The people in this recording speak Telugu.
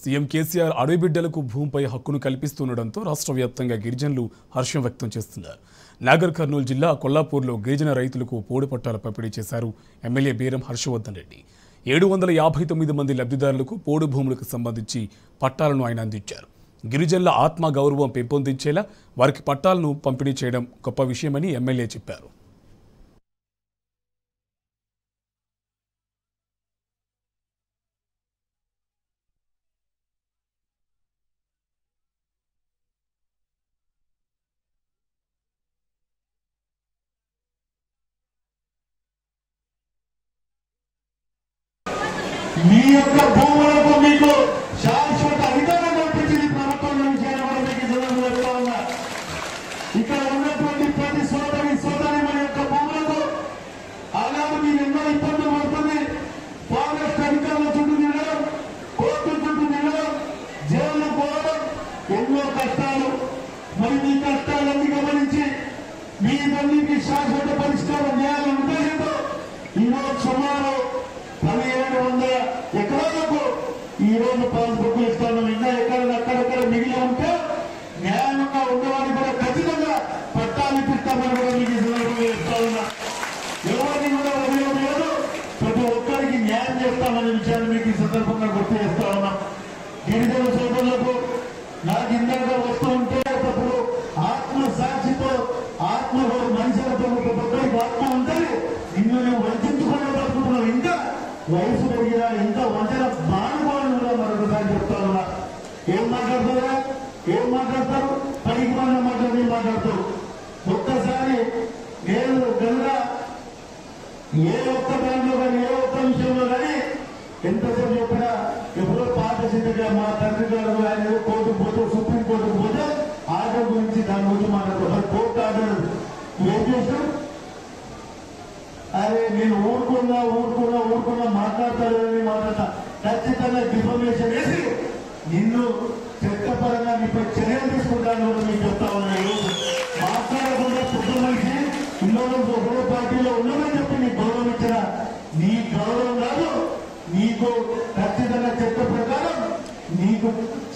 సీఎం కేసీఆర్ అడవి బిడ్డలకు భూమిపై హక్కును కల్పిస్తుండటంతో రాష్ట్ర వ్యాప్తంగా గిరిజనులు హర్షం వ్యక్తం చేస్తున్నారు నాగర్ కర్నూలు జిల్లా కొల్లాపూర్లో గిరిజన రైతులకు పోడు పట్టాల పంపిణీ చేశారు ఎమ్మెల్యే బీరం హర్షవర్ధన్ రెడ్డి ఏడు వందల యాభై తొమ్మిది మంది లబ్ధిదారులకు పోడు భూములకు సంబంధించి పట్టాలను ఆయన అందించారు గిరిజనుల ఆత్మ గౌరవం పెంపొందించేలా వారికి పట్టాలను పంపిణీ చేయడం గొప్ప విషయమని ఎమ్మెల్యే చెప్పారు మీ యొక్క భూములకు మీకు శాశ్వత అధికారం కల్పించింది ప్రభుత్వం నుంచి అని కూడా మీకు ఈ సందర్భంగా చెప్తా ఉన్నా. ఇక్కడ ఉన్నటువంటి ప్రతి సోదరి సోదరి మన యొక్క భూములకు అలాగే మీరు ఎన్నో ఇబ్బందులు పడుతుంది ఫారెస్ట్ అధికారుల చుట్టూ తిరగడం కోర్టు చుట్టూ తిరగడం జైలు పోవడం ఎన్నో కష్టాలు మరి మీ కష్టాలన్నీ గమనించి మీ తల్లికి శాశ్వత పరిష్కారం చేయాలనే ఉద్దేశంతో ఈరోజు సుమారు పదిహేడు వందల ఎకరాలకు ఈ రోజు పాస్బుక్ ఇస్తాను ఇంకా ఎక్కడ అక్కడక్కడ మిగిలి ఉంటే న్యాయంగా ఉండేవాడిని కూడా ఖచ్చితంగా పట్టాలు ఇప్పిస్తామని కూడా మీకు ఈ సందర్భంగా చెప్తా ఉన్నా ఎవరిని కూడా వదిలేదు ప్రతి ఒక్కరికి న్యాయం చేస్తామనే విషయాన్ని మీకు ఈ సందర్భంగా గుర్తు చేస్తా ఉన్నాం గిరిజన సోదరులకు నాకు ఇందాక వస్తూ ఉంటే ఒకప్పుడు ఆత్మ సాక్షితో ఆత్మ మనుషులతో ఒక ఒక్కరికి ఆత్మ ఉంటుంది నిన్ను నువ్వు వంచుకునే బతుకుతున్నావు ఇంకా వయసు పెరిగినా ఇంకా వంచన మానుకోవాలని కూడా మరొకసారి చెప్తా ఉన్నా ఏం మాట్లాడతారా ఏం మాట్లాడతారు పనికి మన మాట్లాడి మాట్లాడతారు ఒక్కసారి నేను కనుక ఏ ఒక్క దాంట్లో కానీ ఏ ఒక్క విషయంలో కానీ ఎంతసేపు చెప్పినా ఎప్పుడో పాత సింధగా మా తండ్రి గారు ఆయన ఏదో కోర్టు పోతే సుప్రీం కోర్టుకు పోతే ఆర్డర్ గురించి దాని గురించి మాట్లాడతారు మరి కోర్టు ఆర్డర్ ఏం చేస్తాం అరే నేను ఊరుకున్నా ఊరుకున్నా ఊరుకున్నా మాట్లాడతారని మాట్లాడతా ఖచ్చితంగా డిఫర్మేషన్ వేసి నిన్ను చట్టపరంగా నీపై చర్యలు తీసుకుంటాను కూడా మీకు చెప్తా ఉన్నాను మాట్లాడకుండా పుట్టు మనిషి ఇందులో ఒకరో పార్టీలో ఉండమని చెప్పి నీ గౌరవం ఇచ్చిన నీ గౌరవం కాదు నీకు ఖచ్చితంగా చట్ట ప్రకారం నీకు